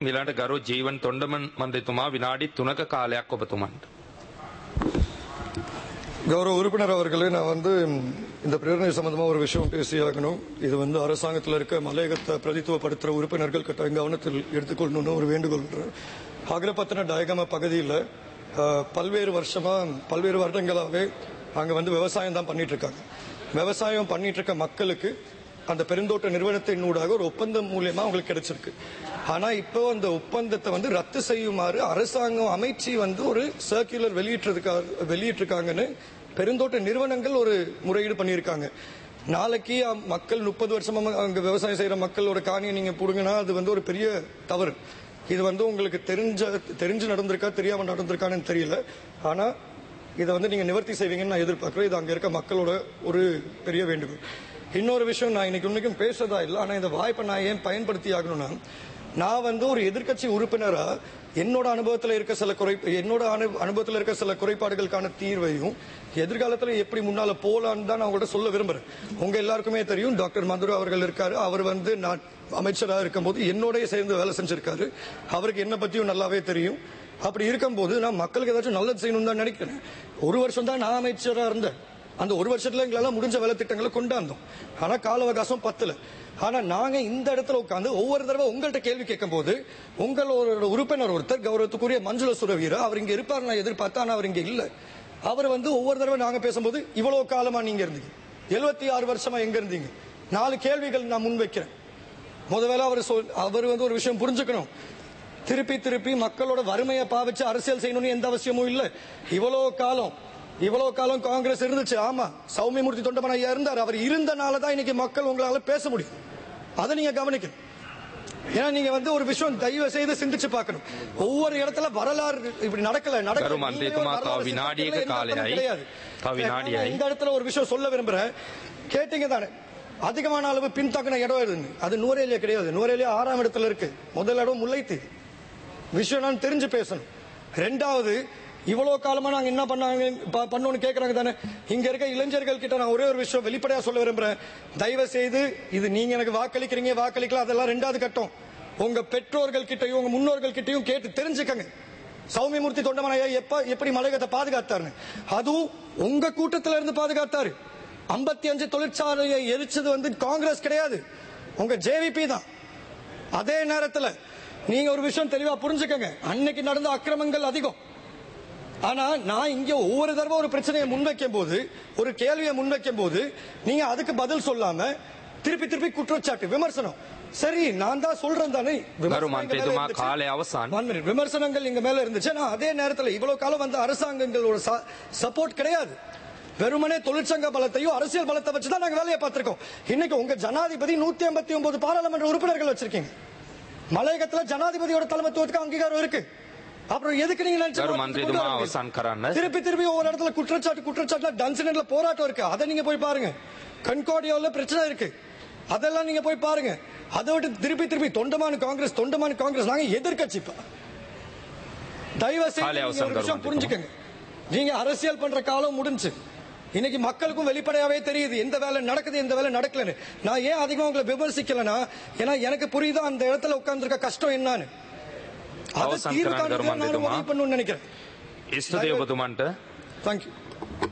මිලාට ගරු ජීවන් තොන්ඩමන් මන්දතුමා විනාඩි තුනක කාලයක් ඔබතුමන්ට. கௌரவ உறுப்பினர் அவர்களே நான் வந்து இந்த பிரேரணை சம்பந்தமா ஒரு விஷயம் பேசியாகணும் இது வந்து அரசாங்கத்தில் இருக்க மலையகத்தை பிரதித்துவப்படுத்துற உறுப்பினர்கள் கிட்ட கவனத்தில் எடுத்துக்கொள்ளணும்னு ஒரு வேண்டுகோள் அகரப்பத்தின டயகம பகுதியில் பல்வேறு வருஷமா பல்வேறு வருடங்களாகவே அங்க வந்து விவசாயம் தான் பண்ணிட்டு இருக்காங்க விவசாயம் பண்ணிட்டு இருக்க மக்களுக்கு அந்த பெருந்தோட்ட நிறுவனத்தின் ஊடாக ஒரு ஒப்பந்தம் மூலியமா அவங்களுக்கு கிடைச்சிருக்கு ஆனா இப்போ அந்த ஒப்பந்தத்தை வந்து ரத்து செய்யுமாறு அரசாங்கம் அமைச்சு வந்து ஒரு சர்க்குலர் வெளியிட்டிருக்காங்க வெளியிட்டிருக்காங்கன்னு பெருந்தோட்ட நிறுவனங்கள் ஒரு முறையீடு பண்ணியிருக்காங்க நாளைக்கு அம்- மக்கள் முப்பது வருஷமா அங்க விவசாயம் செய்யற மக்களோட காணியை நீங்க புடுங்கினா அது வந்து ஒரு பெரிய தவறு இது வந்து உங்களுக்கு தெரிஞ்ச தெரிஞ்சு நடந்திருக்கா தெரியாம நடந்திருக்கான்னு தெரியல ஆனா இதை வந்து நீங்க நிவர்த்தி செய்வீங்கன்னு நான் எதிர்பார்க்கிறேன் இது அங்க இருக்க மக்களோட ஒரு பெரிய வேண்டுகோள் இன்னொரு விஷயம் நான் இன்னைக்கு உன்னைக்கும் பேசுறதா இல்லை ஆனா இந்த வாய்ப்பை நான் ஏன் பயன்படுத்தி ஆகணும்னா நான் வந்து ஒரு எதிர்க்கட்சி உறுப்பினரா என்னோட அனுபவத்தில் இருக்க சில குறை என்னோட அனு- அனுபவத்தில் இருக்க சில குறைபாடுகளுக்கான தீர்வையும் எதிர்காலத்தில் எப்படி முன்னால போலான்னு தான் நான் உங்கள்கிட்ட சொல்ல விரும்புறேன் உங்க எல்லாருக்குமே தெரியும் டாக்டர் மதுரு அவர்கள் இருக்காரு அவர் வந்து நான் அமைச்சராக இருக்கும்போது என்னோடய சேர்ந்து வேலை செஞ்சிருக்காரு அவருக்கு என்ன பத்தியும் நல்லாவே தெரியும் அப்படி இருக்கும்போது நான் மக்களுக்கு ஏதாச்சும் நல்லது செய்யணும்னு தான் நினைக்கிறேன் ஒரு வருஷம் தான் நான் அமைச்சராக இருந்தேன் அந்த ஒரு வருஷத்துல எங்களால முடிஞ்ச வேலை திட்டங்களை கொண்டாந்தோம் ஆனா கால அவகாசம் பத்தல ஆனா நாங்க இந்த இடத்துல உட்கார்ந்து ஒவ்வொரு தடவை உங்கள்ட்ட கேள்வி கேட்கும் போது உங்களோட உறுப்பினர் ஒருத்தர் கௌரவத்துக்குரிய மஞ்சுள சுரவீரா அவர் இங்க இருப்பார் நான் எதிர்பார்த்தா ஆனா அவர் இங்க இல்ல அவர் வந்து ஒவ்வொரு தடவை நாங்க பேசும்போது இவ்வளவு காலமா நீங்க இருந்தீங்க எழுபத்தி ஆறு வருஷமா எங்க இருந்தீங்க நாலு கேள்விகள் நான் முன்வைக்கிறேன் முதல்ல அவர் சொல் அவர் வந்து ஒரு விஷயம் புரிஞ்சுக்கணும் திருப்பி திருப்பி மக்களோட வறுமையை பாவிச்சு அரசியல் செய்யணும்னு எந்த அவசியமும் இல்ல இவ்வளவு காலம் இவ்வளவு காலம் காங்கிரஸ் இருந்துச்சு ஆமா சௌமியமூர்த்தி தொண்டமன் ஐயா இருந்தார் அவர் இருந்தனால தான் இன்னைக்கு மக்கள் உங்களால பேச முடியும் அதை நீங்க கவனிக்கணும் ஏன்னா நீங்க வந்து ஒரு விஷயம் தயவு செய்து சிந்திச்சு பார்க்கணும் ஒவ்வொரு இடத்துல வரலாறு இப்படி நடக்கல நடக்கல. கரு மந்திரி நீங்களே ஒரு துமா, வரலாறு தா வினாடியක சிந்திக்கிறதுல எந்த කාලයයි. அர்த்தமும் கிடையாது. தா வினாடிයයි. நான் இந்த இடத்துல ஒரு விஷயம் சொல்ல விரும்புறேன் கேட்டீங்க தானே அதிகமான அளவு பின்தங்கின இடம் எதுன்னு அது நூறேலியா கிடையாது நூறேலியா ஆறாம் இடத்துல இருக்கு முதல் இடம் முல்லைத்தீவு விஷயம் நான் தெரிஞ்சு பேசணும் ரெண்டாவது இவ்வளவு காலமா நாங்க என்ன பண்ணாங்க ப- பண்ணோம்னு கேக்குறாங்க தானே இங்க இருக்க இளைஞர்கள் கிட்ட நான் ஒரே ஒரு விஷயம் வெளிப்படையா சொல்ல விரும்புறேன் தயவு செய்து இது நீங்க எனக்கு வாக்களிக்கிறீங்க வாக்களிக்கலாம் அதெல்லாம் ரெண்டாவது கட்டம் உங்க பெற்றோர்கள் கிட்டயும் உங்க முன்னோர்கள் கிட்டயும் கேட்டு தெரிஞ்சுக்கங்க சௌமியமூர்த்தி தொண்டமனையா எப்ப எப்படி மலையகத்தை பாதுகாத்தாருன்னு அதுவும் உங்க கூட்டத்துல இருந்து பாதுகாத்தாரு ஐம்பத்தி அஞ்சு தொழிற்சாலையை எரிச்சது வந்து காங்கிரஸ் கிடையாது உங்க ஜேவிபி தான் அதே நேரத்துல நீங்க ஒரு விஷயம் தெளிவா புரிஞ்சுக்கங்க அன்னைக்கு நடந்த அக்கிரமங்கள் அதிகம் ஆனா நான் இங்க ஒவ்வொரு தடவை ஒரு பிரச்சனையை முன்வைக்கும் போது ஒரு கேள்வியை முன்வைக்கும் போது நீங்க அதுக்கு பதில் சொல்லாம திருப்பி திருப்பி குற்றச்சாட்டு விமர்சனம் சரி நான் தான் சொல்றேன் தானே ගරු விமர்சனம் எங்க மேல මන්ත්‍රීතුමා இருந்துச்சு. කාලය අවසන්. One minute. விமர்சனங்கள் எங்க மேல இருந்துச்சு ஆனா அதே நேரத்துல இவ்வளவு காலம் வந்த அரசாங்கங்களோட சப்போர்ட் கிடையாது வெறுமனே தொழிற்சங்க பலத்தையும் அரசியல் பலத்தை வச்சு தான் நாங்க வேலையை பார்த்திருக்கோம் இன்னைக்கு உங்க ஜனாதிபதி நூத்தி ஐம்பத்தி ஒன்பது பாராளுமன்ற உறுப்பினர்கள் வச்சிருக்கீங்க மலையகத்துல ஜனாதிபதியோட தலைமைத்துவத்துக்கு அங்கீகாரம் இருக்கு அப்புறம் எதுக்கு நீங்க நினைச்ச ගරු மாதிரி මන්ත්‍රීතුමා கொண்டு வர முடியும்? අවසන් කරන්න. திருப்பி திருப்பி ஒவ்வொரு இடத்துல குற்றச்சாட்டு குற்றச்சாட்டுல டன்சன்ல போராட்டம் இருக்கு அதை நீங்க போய் பாருங்க கன்கார்டியோல பிரச்சனை இருக்கு அதெல்லாம் நீங்க போய் பாருங்க அதை விட்டு திருப்பி திருப்பி தொண்டமான காங்கிரஸ் தொண்டமான காங்கிரஸ் நாங்க எதிர்க்கட்சி இப்ப தயவு செய்து காலை நீங்க அவசரம் ஒரு விஷயம் கருமாந்திரம். புரிஞ்சுக்கங்க நீங்க அரசியல் பண்ற காலம் முடிஞ்சு இன்னைக்கு மக்களுக்கும் வெளிப்படையாவே தெரியுது எந்த வேலை நடக்குது எந்த வேலை நடக்கலன்னு நான் ஏன் அதிகமா உங்களை விமர்சிக்கலனா ஏன்னா எனக்கு புரியுது அந்த இடத்துல உட்கார்ந்திருக்க கஷ்டம் என்னன்னு அது அவசான் தீர்வு கரான் காண்றதுக்கு நான் கருமாந்திரமா. உதவி பண்ணணும்னு நினைக்கிறேன் ස්තුතියි ඔබතුමන්ට தேங்க்யூ